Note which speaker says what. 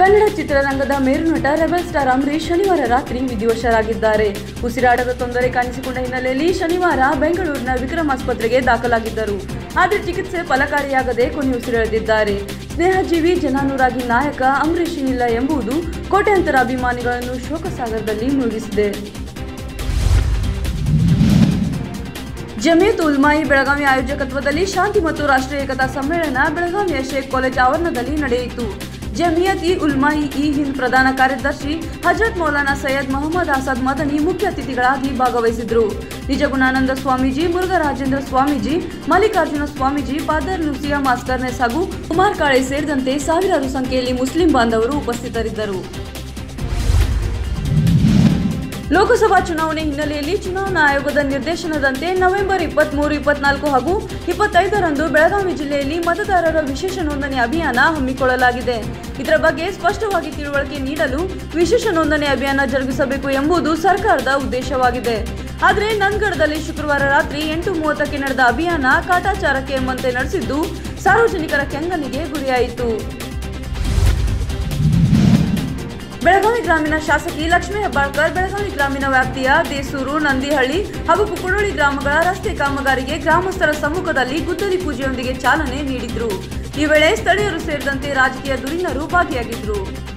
Speaker 1: ಕನ್ನಡ ಚಿತ್ರರಂಗದ ಮೇರುನಟ rebel star Ambareesh ಶನಿವಾರ ರಾತ್ರಿ ವಿಧಿವಶರಾಗಿದ್ದಾರೆ ಉಸಿರಾಟದ ತೊಂದರೆ ಕಾಣಿಸಿಕೊಂಡ ಹಿನ್ನೆಲೆಯಲ್ಲಿ ಶನಿವಾರ ಬೆಂಗಳೂರಿನ ವಿಕ್ರಮ್ ಆಸ್ಪತ್ರೆಗೆ ದಾಖಲಾಗಿದ್ದರು ಆದರೆ ಚಿಕಿತ್ಸೆ ಫಲಕಾರಿಯಾಗದೆ ಕೊನೆಯುಸಿರೆಳೆದಿದ್ದಾರೆ ಸ್ನೇಹಜೀವಿ ಜನಾನುರಾಗಿ ನಾಯಕ ಅಂಬರೀಶ್ ಇಲ್ಲ ಎಂಬುದು ಕೋಟ್ಯಾಂತರ ಅಭಿಮಾನಿಗಳನ್ನು ಶೋಕಸಾಗರದಲ್ಲಿ ಮುಳುಗಿಸಿದೆ ಜಮಿಯತ್ ಉಲ್ಮಾಯಿ ಬೆಳಗಾವಿ ಆಯೋಜಕತ್ವದಲ್ಲಿ ಶಾಂತಿ ಮತ್ತು ರಾಷ್ಟ್ರೀಯ ಏಕತಾ ಸಮ್ಮೇಳನ ಬೆಳಗಾವಿಯ ಶೇಖ್ ಕಾಲೇಜ್ ಆವರಣದಲ್ಲಿ ನಡೆಯಿತು ಜಮಿಯತ್ ಇ ಉಲ್ಮಾಯಿ ಇ ಹಿಂದ್ ಪ್ರಧಾನ ಕಾರ್ಯದರ್ಶಿ ಹಜರತ್ ಮೌಲಾನಾ ಸೈಯದ್ ಮೊಹಮ್ಮದ್ ಆಸಾದ್ ಮದನಿ ಮುಖ್ಯ ಅತಿಥಿಗಳಾಗಿ ಭಾಗವಹಿಸಿದ್ರು Nijagunananda Swamiji Murugharajendra Swamiji Mallikarjuna Swamiji father Lucia Mascarenhas ಹಾಗೂ ಕುಮಾರ್ ಕಾಳೆ ಸೇರಿದಂತೆ ಸಾವಿರಾರು ಸಂಖ್ಯೆಯಲ್ಲಿ ಮುಸ್ಲಿಂ ಬಾಂಧವರು ಉಪಸ್ಥಿತರಿದ್ದರು ಲೋಕಸಭಾ ಚುನಾವಣೆ ಹಿನ್ನೆಲೆಯಲ್ಲಿ ಚುನಾವಣಾ ಆಯೋಗದ ನಿರ್ದೇಶನದಂತೆ ನವೆಂಬರ್ ಇಪ್ಪತ್ಮೂರು ಇಪ್ಪತ್ನಾಲ್ಕು ಹಾಗೂ ಇಪ್ಪತ್ತೈದರಂದು ಬೆಳಗಾವಿ ಜಿಲ್ಲೆಯಲ್ಲಿ ಮತದಾರರ ವಿಶೇಷ ನೋಂದಣಿ ಅಭಿಯಾನ ಹಮ್ಮಿಕೊಳ್ಳಲಾಗಿದೆ ಇದರ ಬಗ್ಗೆ ಸ್ಪಷ್ಟವಾಗಿ ತಿಳುವಳಿಕೆ ನೀಡಲು ವಿಶೇಷ ನೋಂದಣಿ ಅಭಿಯಾನ ಜರುಗಿಸಬೇಕು ಎಂಬುದು ಸರ್ಕಾರದ ಉದ್ದೇಶವಾಗಿದೆ ಆದರೆ ನಂದಗಡದಲ್ಲಿ ಶುಕ್ರವಾರ ರಾತ್ರಿ ಎಂಟು ಮೂವತ್ತಕ್ಕೆ ನಡೆದ ಅಭಿಯಾನ ಕಾಟಾಚಾರಕ್ಕೆ ಎಂಬಂತೆ ನಡೆಸಿದ್ದು ಸಾರ್ವಜನಿಕರ ಕೆಂಗನಿಗೆ ಗುರಿಯಾಯಿತು ಬೆಳಗಾವಿ ಗ್ರಾಮೀಣ ಶಾಸಕಿ ಲಕ್ಷ್ಮೀ ಹೆಬ್ಬಾಳ್ಕರ್ ಬೆಳಗಾವಿ ಗ್ರಾಮೀಣ ವ್ಯಾಪ್ತಿಯ ದೇಸೂರು ನಂದಿಹಳ್ಳಿ ಹಾಗೂ ಕುಕ್ಕುಡೋಳಿ ಗ್ರಾಮಗಳ ರಸ್ತೆ ಕಾಮಗಾರಿಗೆ ಗ್ರಾಮಸ್ಥರ ಸಮ್ಮುಖದಲ್ಲಿ ಗುದ್ದಲಿ ಪೂಜೆಯೊಂದಿಗೆ ಚಾಲನೆ ನೀಡಿದ್ರು ಈ ವೇಳೆ ಸ್ಥಳೀಯರು ಸೇರಿದಂತೆ ರಾಜಕೀಯ ಧುರೀಣರು ಭಾಗಿಯಾಗಿದ್ರು